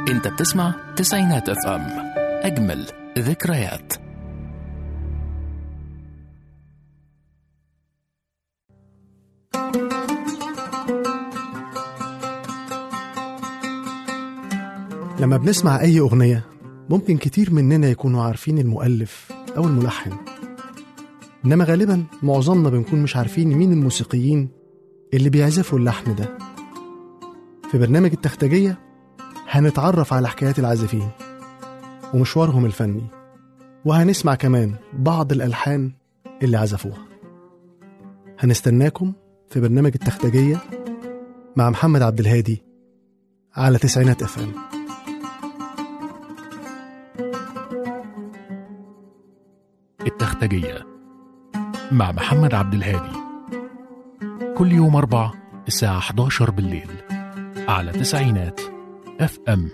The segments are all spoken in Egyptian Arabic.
انت بتسمع تسعينات اف ام اجمل ذكريات لما بنسمع أي أغنية ممكن كتير مننا يكونوا عارفين المؤلف أو الملحن إنما غالبا معظمنا بنكون مش عارفين مين الموسيقيين اللي بيعزفوا اللحن ده في برنامج التختجية هنتعرف على حكايات العازفين ومشوارهم الفني وهنسمع كمان بعض الألحان اللي عزفوها هنستناكم في برنامج التختجية مع محمد عبد الهادي على تسعينات اف ام التختجية مع محمد عبد الهادي كل يوم أربع الساعة 11 بالليل على تسعينات اف ام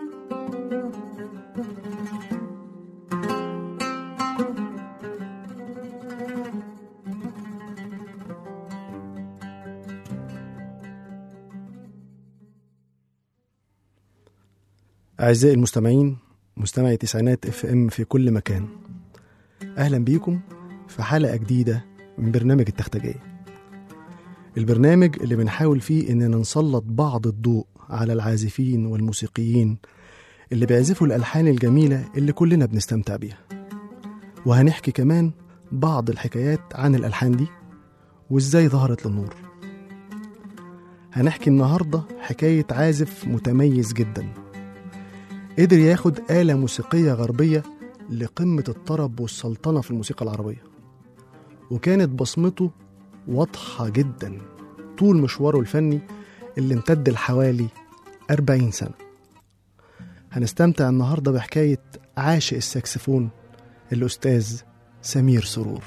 أعزائي المستمعين مستمعي تسعينات اف ام في كل مكان أهلا بيكم في حلقة جديدة من برنامج التختجية البرنامج اللي بنحاول فيه إننا نسلط بعض الضوء على العازفين والموسيقيين اللي بيعزفوا الألحان الجميلة اللي كلنا بنستمتع بيها وهنحكي كمان بعض الحكايات عن الألحان دي وإزاي ظهرت للنور هنحكي النهاردة حكاية عازف متميز جدا قدر ياخد آلة موسيقية غربية لقمة الطرب والسلطنة في الموسيقى العربية وكانت بصمته واضحة جدا طول مشواره الفني اللي امتد لحوالي 40 سنة هنستمتع النهاردة بحكاية عاشق الساكسفون الأستاذ سمير سرور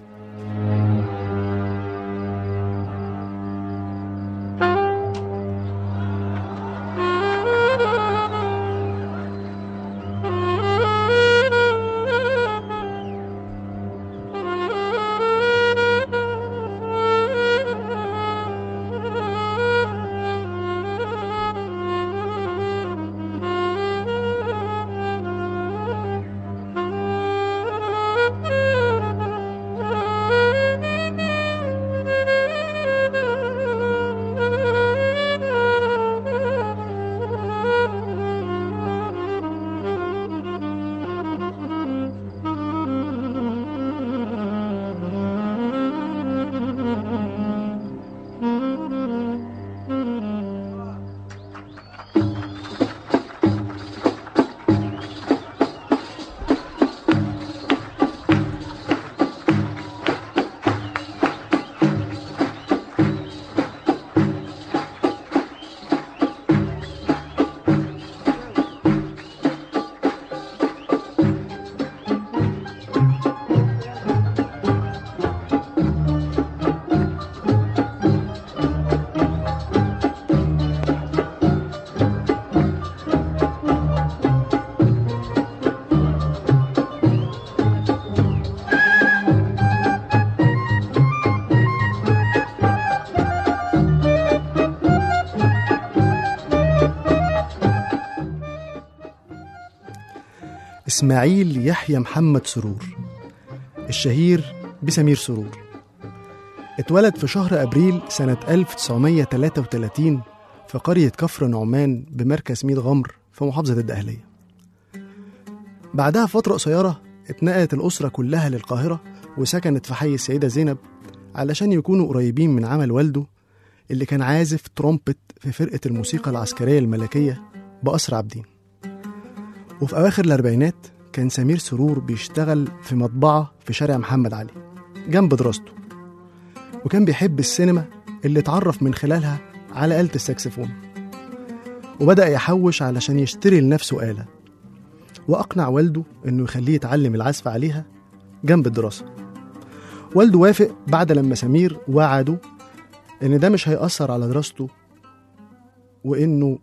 إسماعيل يحيى محمد سرور الشهير بسمير سرور اتولد في شهر أبريل سنة 1933 في قرية كفر نعمان بمركز ميت غمر في محافظة الدقهلية بعدها فترة قصيرة اتنقلت الأسرة كلها للقاهرة وسكنت في حي السيدة زينب علشان يكونوا قريبين من عمل والده اللي كان عازف ترومبت في فرقة الموسيقى العسكرية الملكية بأسر عابدين وفي أواخر الأربعينات كان سمير سرور بيشتغل في مطبعة في شارع محمد علي جنب دراسته وكان بيحب السينما اللي اتعرف من خلالها على آلة الساكسفون وبدأ يحوش علشان يشتري لنفسه آلة وأقنع والده إنه يخليه يتعلم العزف عليها جنب الدراسة والده وافق بعد لما سمير وعده إن ده مش هيأثر على دراسته وإنه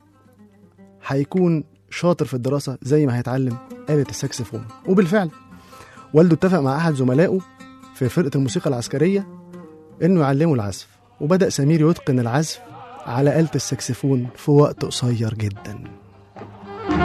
هيكون شاطر في الدراسة زي ما هيتعلم آلة الساكسفون وبالفعل والده اتفق مع أحد زملائه في فرقة الموسيقى العسكرية إنه يعلمه العزف وبدأ سمير يتقن العزف على آلة الساكسفون في وقت قصير جدا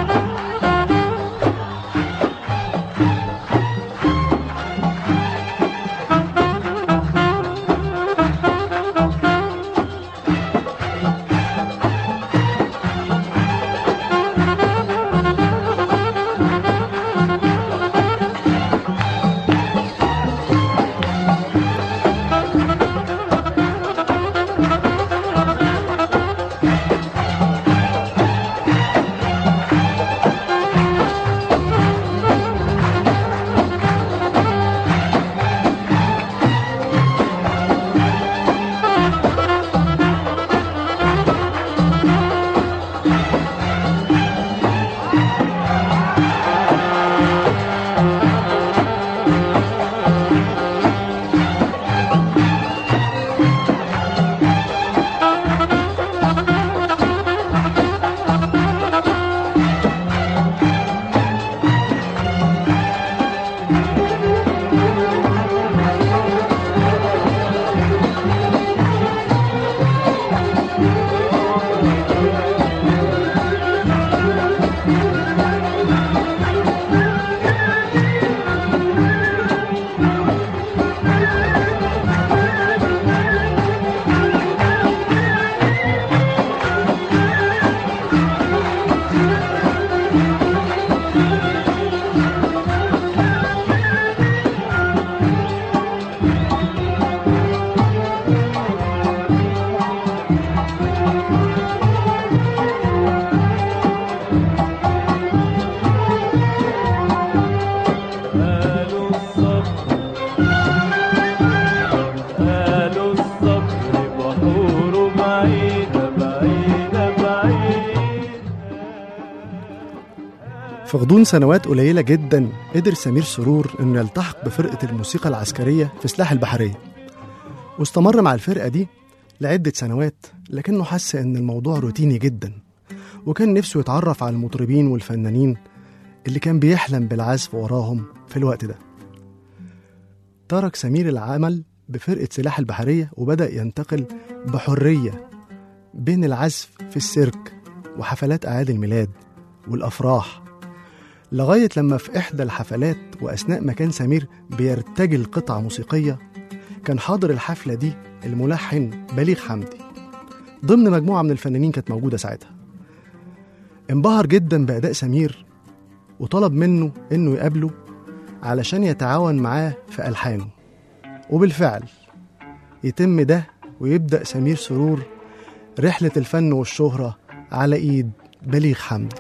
في غضون سنوات قليلة جدا قدر سمير سرور إنه يلتحق بفرقة الموسيقى العسكرية في سلاح البحرية واستمر مع الفرقة دي لعدة سنوات لكنه حس إن الموضوع روتيني جدا وكان نفسه يتعرف على المطربين والفنانين اللي كان بيحلم بالعزف وراهم في الوقت ده ترك سمير العمل بفرقة سلاح البحرية وبدأ ينتقل بحرية بين العزف في السيرك وحفلات أعياد الميلاد والأفراح لغاية لما في إحدى الحفلات وأثناء ما كان سمير بيرتجل قطعة موسيقية كان حاضر الحفلة دي الملحن بليغ حمدي ضمن مجموعة من الفنانين كانت موجودة ساعتها انبهر جدا بأداء سمير وطلب منه إنه يقابله علشان يتعاون معاه في ألحانه وبالفعل يتم ده ويبدأ سمير سرور رحلة الفن والشهرة على إيد بليغ حمدي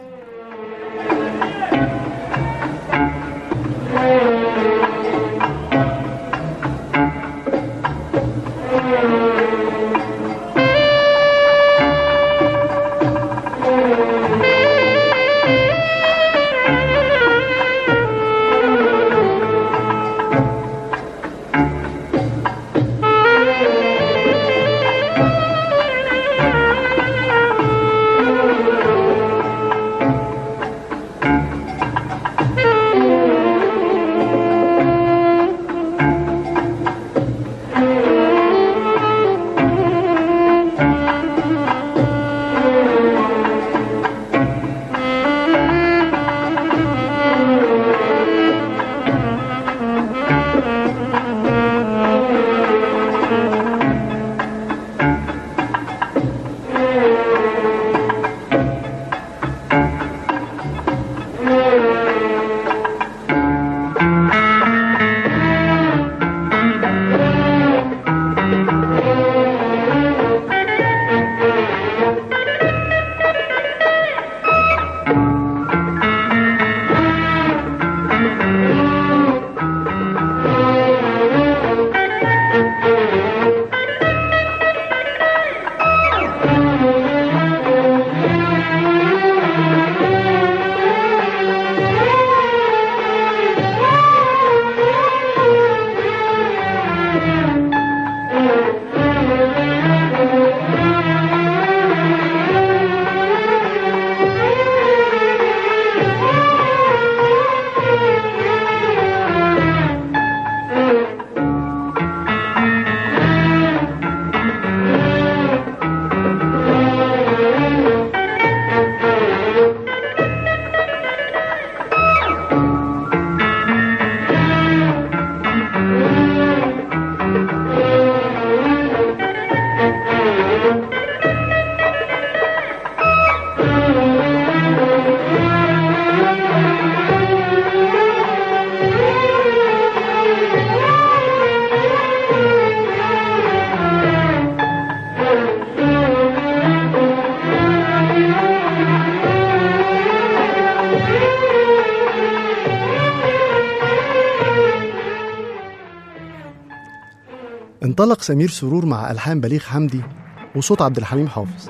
انطلق سمير سرور مع ألحان بليغ حمدي وصوت عبد الحليم حافظ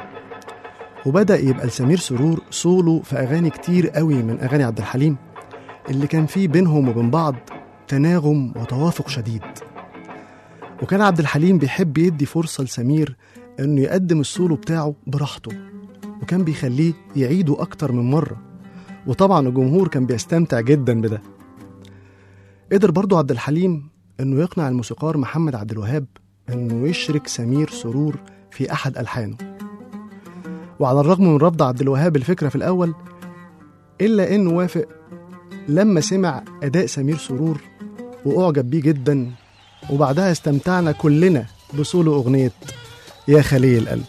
وبدأ يبقى لسمير سرور سولو في أغاني كتير قوي من أغاني عبد الحليم اللي كان فيه بينهم وبين بعض تناغم وتوافق شديد وكان عبد الحليم بيحب يدي فرصة لسمير إنه يقدم السولو بتاعه براحته وكان بيخليه يعيده أكتر من مرة وطبعا الجمهور كان بيستمتع جدا بده قدر برضو عبد الحليم انه يقنع الموسيقار محمد عبد الوهاب انه يشرك سمير سرور في احد الحانه وعلى الرغم من رفض عبد الوهاب الفكره في الاول الا انه وافق لما سمع اداء سمير سرور واعجب بيه جدا وبعدها استمتعنا كلنا بسولو اغنيه يا خليل القلب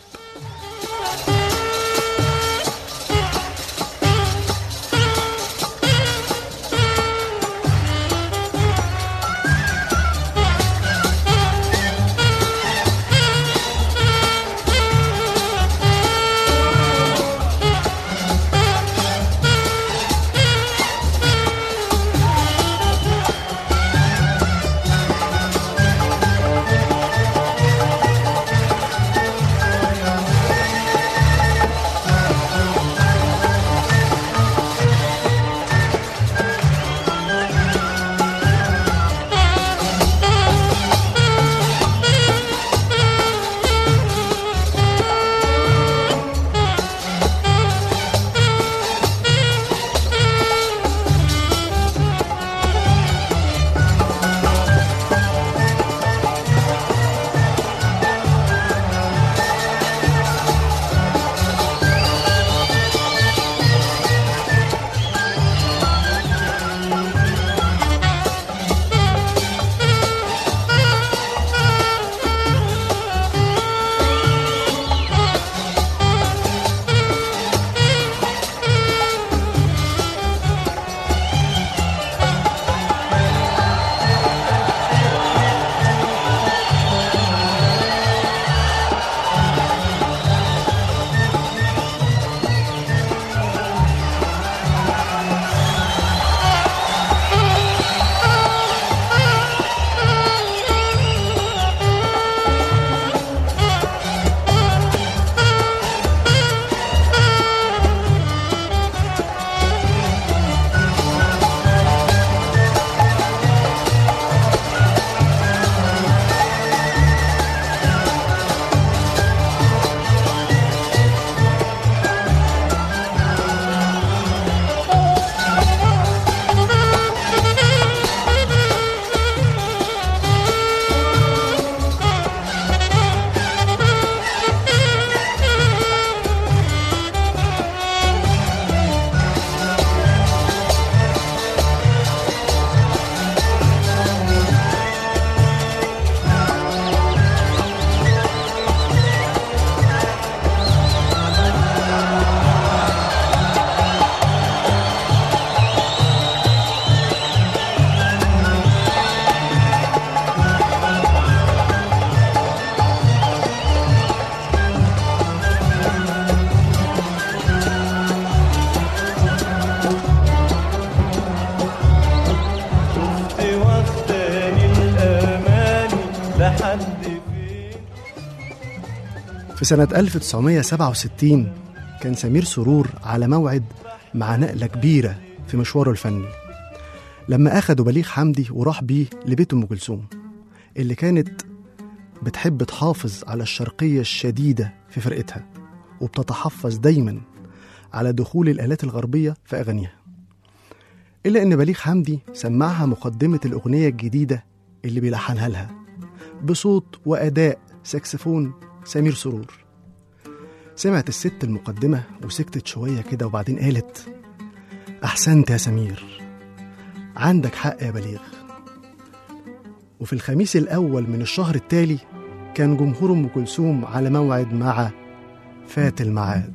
في سنة 1967 كان سمير سرور على موعد مع نقلة كبيرة في مشواره الفني لما أخدوا بليغ حمدي وراح بيه لبيت أم كلثوم اللي كانت بتحب تحافظ على الشرقية الشديدة في فرقتها وبتتحفظ دايما على دخول الآلات الغربية في أغانيها إلا إن بليغ حمدي سمعها مقدمة الأغنية الجديدة اللي بيلحنها لها بصوت وأداء ساكسفون سمير سرور سمعت الست المقدمة وسكتت شوية كده وبعدين قالت أحسنت يا سمير عندك حق يا بليغ وفي الخميس الأول من الشهر التالي كان جمهور أم كلثوم على موعد مع فات الميعاد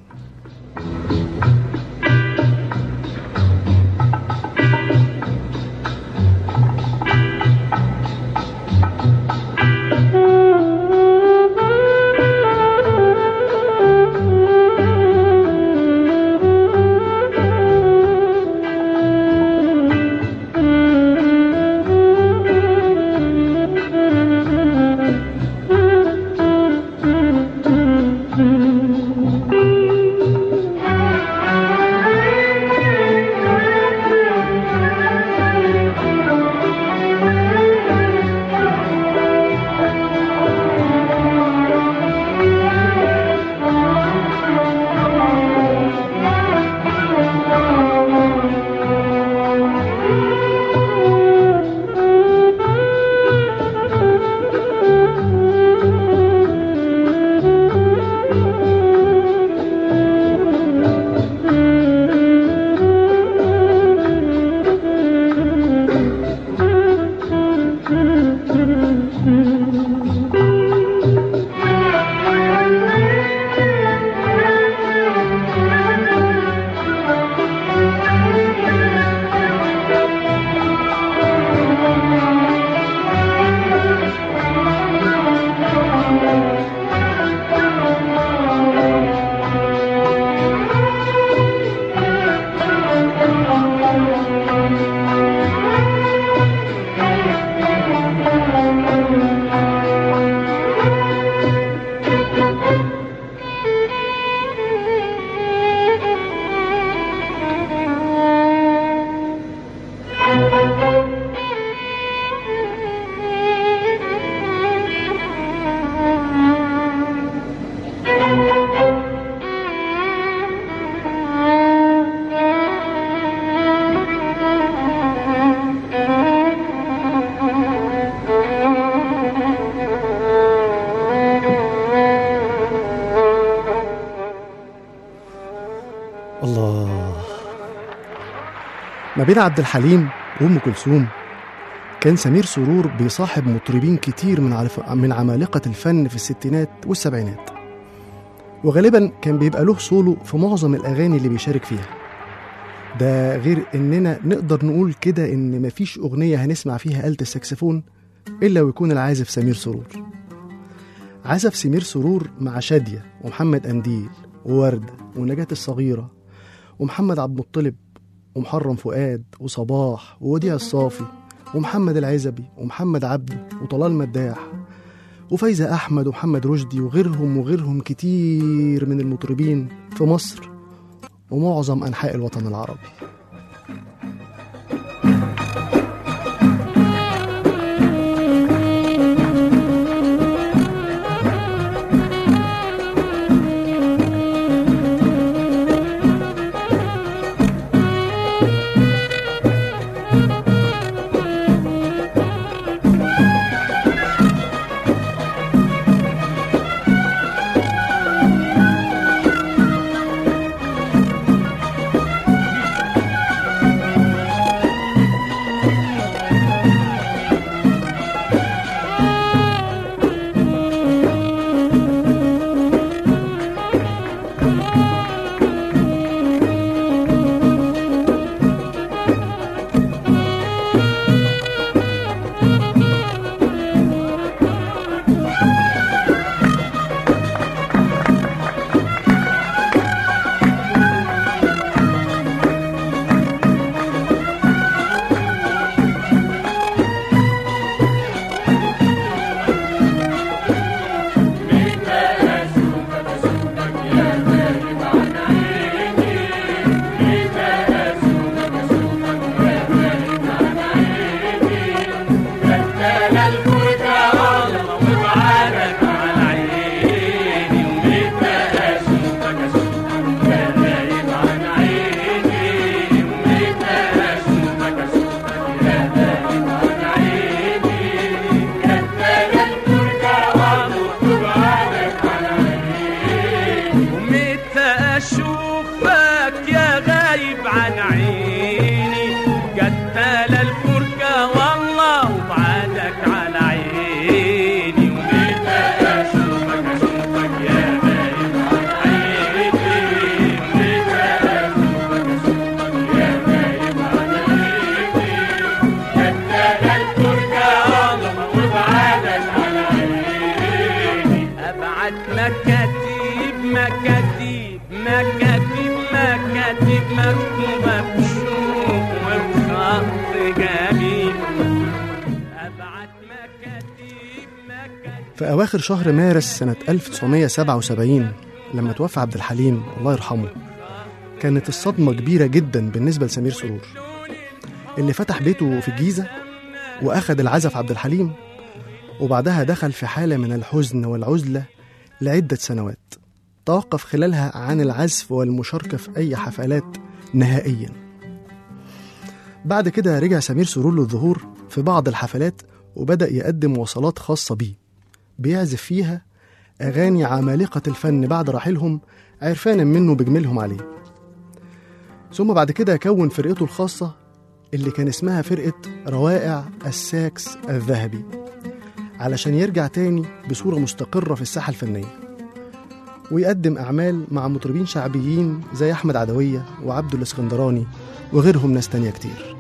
الله ما بين عبد الحليم وام كلثوم كان سمير سرور بيصاحب مطربين كتير من عالف- من عمالقة الفن في الستينات والسبعينات وغالبا كان بيبقى له صوله في معظم الأغاني اللي بيشارك فيها ده غير إننا نقدر نقول كده إن مفيش أغنية هنسمع فيها آلة الساكسفون إلا ويكون العازف سمير سرور عزف سمير سرور مع شادية ومحمد أنديل ووردة ونجاة الصغيرة ومحمد عبد المطلب ومحرم فؤاد وصباح ووديع الصافي ومحمد العزبي ومحمد عبده وطلال مداح وفايزة أحمد ومحمد رشدي وغيرهم وغيرهم كتير من المطربين في مصر ومعظم أنحاء الوطن العربي مكاتيب مكاتيب مكاتيب مكتوبة بشوق وبخط جميل أبعت مكاتيب مكاتيب في أواخر شهر مارس سنة 1977 لما توفى عبد الحليم الله يرحمه كانت الصدمة كبيرة جدا بالنسبة لسمير سرور اللي فتح بيته في الجيزة وأخذ العزف عبد الحليم وبعدها دخل في حالة من الحزن والعزلة لعدة سنوات توقف خلالها عن العزف والمشاركة في أي حفلات نهائيا بعد كده رجع سمير سرور للظهور في بعض الحفلات وبدأ يقدم وصلات خاصة بيه بيعزف فيها أغاني عمالقة الفن بعد رحيلهم عرفانا منه بجميلهم عليه ثم بعد كده كون فرقته الخاصة اللي كان اسمها فرقة روائع الساكس الذهبي علشان يرجع تاني بصورة مستقرة في الساحة الفنية ويقدم أعمال مع مطربين شعبيين زي أحمد عدوية وعبد الإسكندراني وغيرهم ناس تانية كتير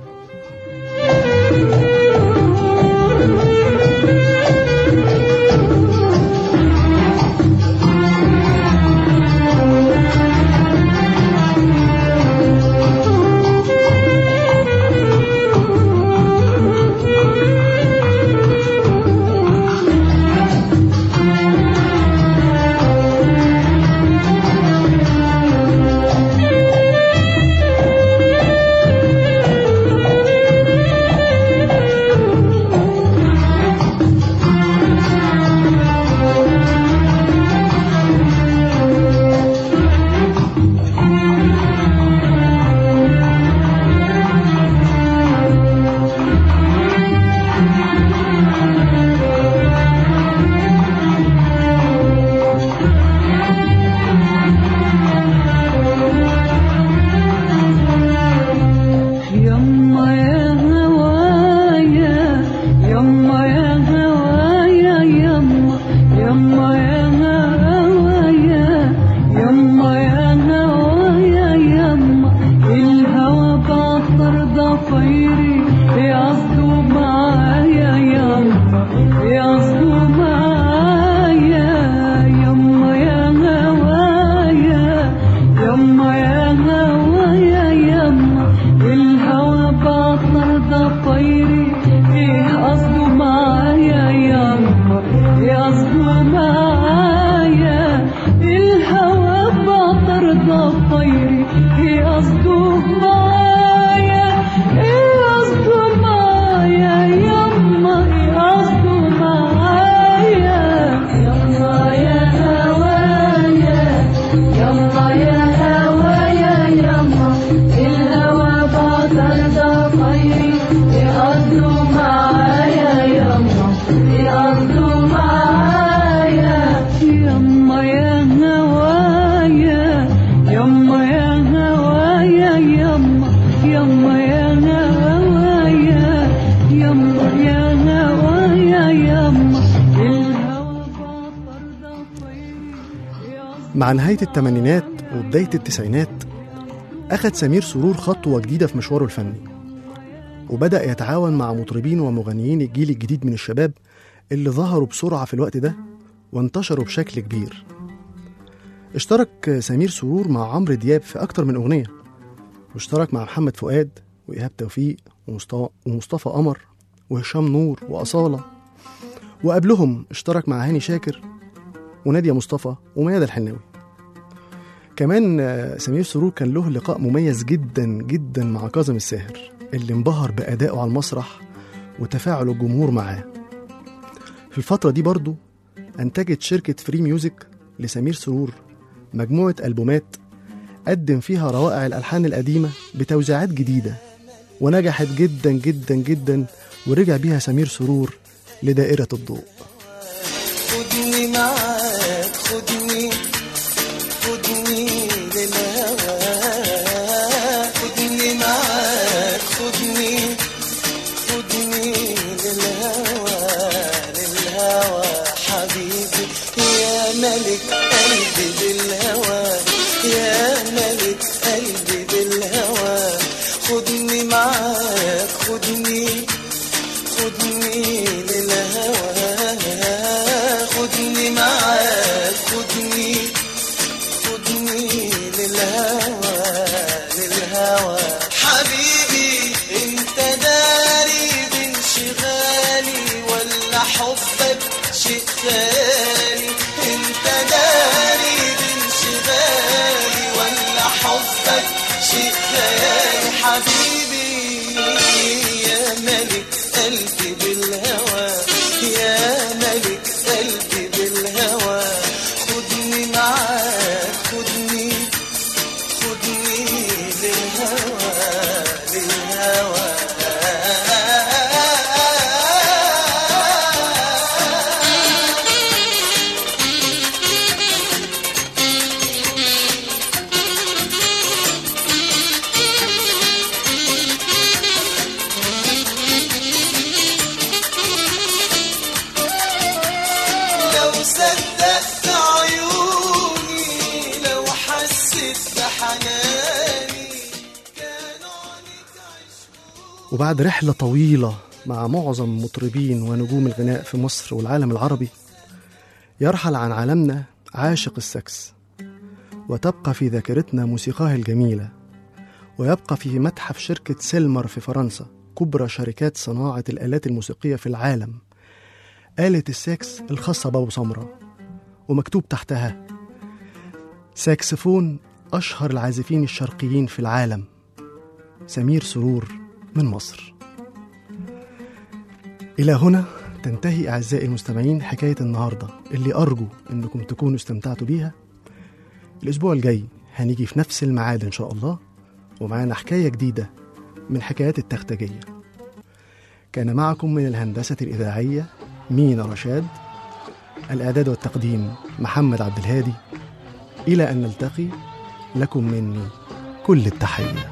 يما يا هوايا يما يا هوايا يما يما يا هوايا يما يا هوايا يما الهوى بعطر ضفيري يعصوا معايا يما يعصوا معايا يما يا هوايا يما يا هوايا يما الهوى بعطر ضفيري ايه قصده معايا يما يقصده معايا الهوى بعطر ضفيري ايه قصده معايا ايه قصده معايا يما ايه قصده معايا يما يا هوايا يما يا هوايا يما الهوى بعطر ضفيري يقضوا معايا يما يقضوا معايا يما يا هوايا يما يا هوايا يما يما يا هوايا يما يا هوايا يما الهوى بعطر ضفيري مع نهاية الثمانينات وبداية التسعينات أخذ سمير سرور خطوة جديدة في مشواره الفني وبدأ يتعاون مع مطربين ومغنيين الجيل الجديد من الشباب اللي ظهروا بسرعة في الوقت ده وانتشروا بشكل كبير اشترك سمير سرور مع عمرو دياب في أكتر من أغنية واشترك مع محمد فؤاد وإيهاب توفيق ومصط- ومصطفى قمر وهشام نور وأصالة وقبلهم اشترك مع هاني شاكر ونادية مصطفى وميادة الحناوي كمان آه، سمير سرور كان له لقاء مميز جدا جدا مع كاظم الساهر اللي انبهر بأدائه على المسرح وتفاعل الجمهور معاه في الفترة دي برضو أنتجت شركة فري ميوزك لسمير سرور مجموعة ألبومات قدم فيها روائع الألحان القديمة بتوزيعات جديدة ونجحت جدا جدا جدا ورجع بيها سمير سرور لدائرة الضوء خدني معاك خدني خدني للهوى خدني معاك خدني خدني للهوى للهوى حبيبي يا ملك قلبي بالهوى يا ملك قلبي بالهوى خدني معاك خدني خدني للهوى خدني معاك خدني وبعد رحلة طويلة مع معظم مطربين ونجوم الغناء في مصر والعالم العربي يرحل عن عالمنا عاشق السكس وتبقى في ذاكرتنا موسيقاه الجميلة ويبقى في متحف شركة سيلمر في فرنسا كبرى شركات صناعة الآلات الموسيقية في العالم آلة الساكس الخاصة بأبو سمرة ومكتوب تحتها ساكسفون أشهر العازفين الشرقيين في العالم سمير سرور من مصر إلى هنا تنتهي أعزائي المستمعين حكاية النهاردة اللي أرجو أنكم تكونوا استمتعتوا بيها الأسبوع الجاي هنيجي في نفس الميعاد إن شاء الله ومعانا حكاية جديدة من حكايات التختجية كان معكم من الهندسة الإذاعية مينا رشاد الإعداد والتقديم محمد عبد الهادي إلى أن نلتقي لكم مني كل التحية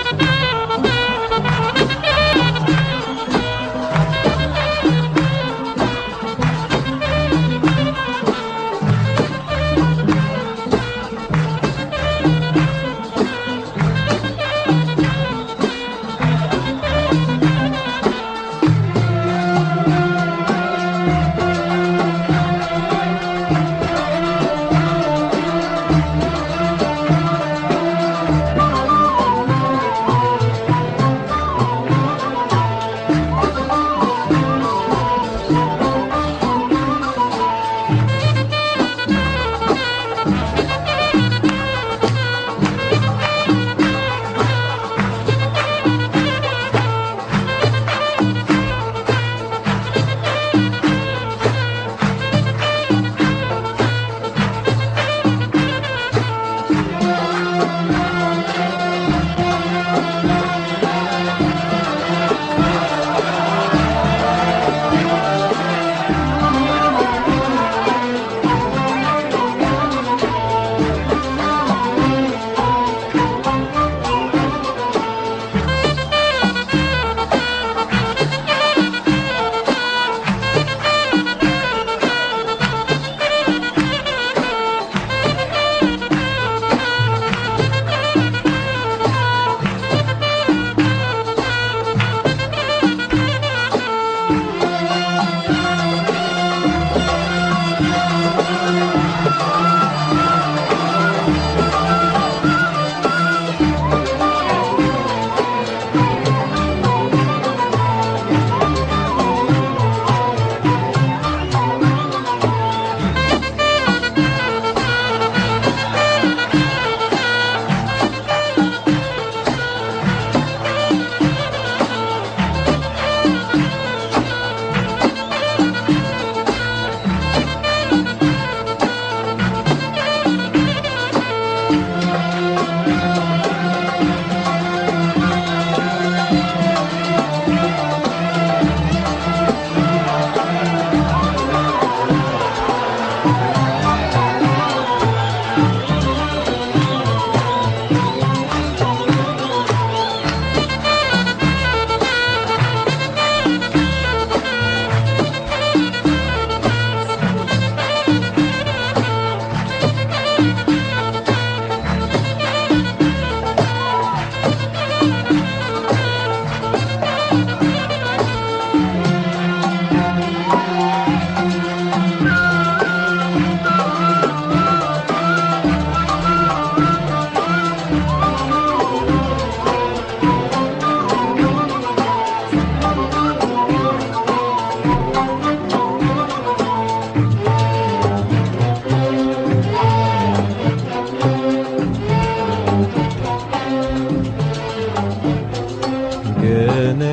كان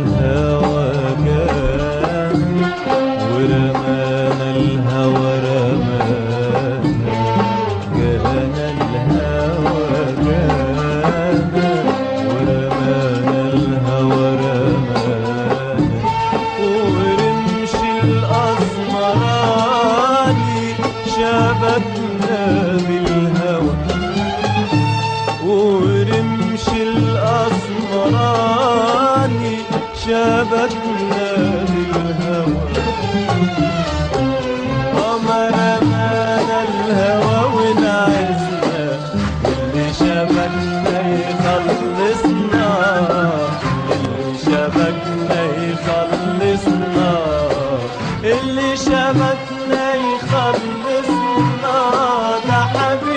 الهوى كان ورمانا الهوى رمانا كان الهوى كان ورمانا الهوى رمانا ورمش الأسمراني شبكنا بالهوى ورمش الأسمراني شبكنا بالهوى قمر مانا الهوى ونعزنا اللي شبكنا يخلصنا اللي شبكنا شبكنا يخلصنا ده حبيبي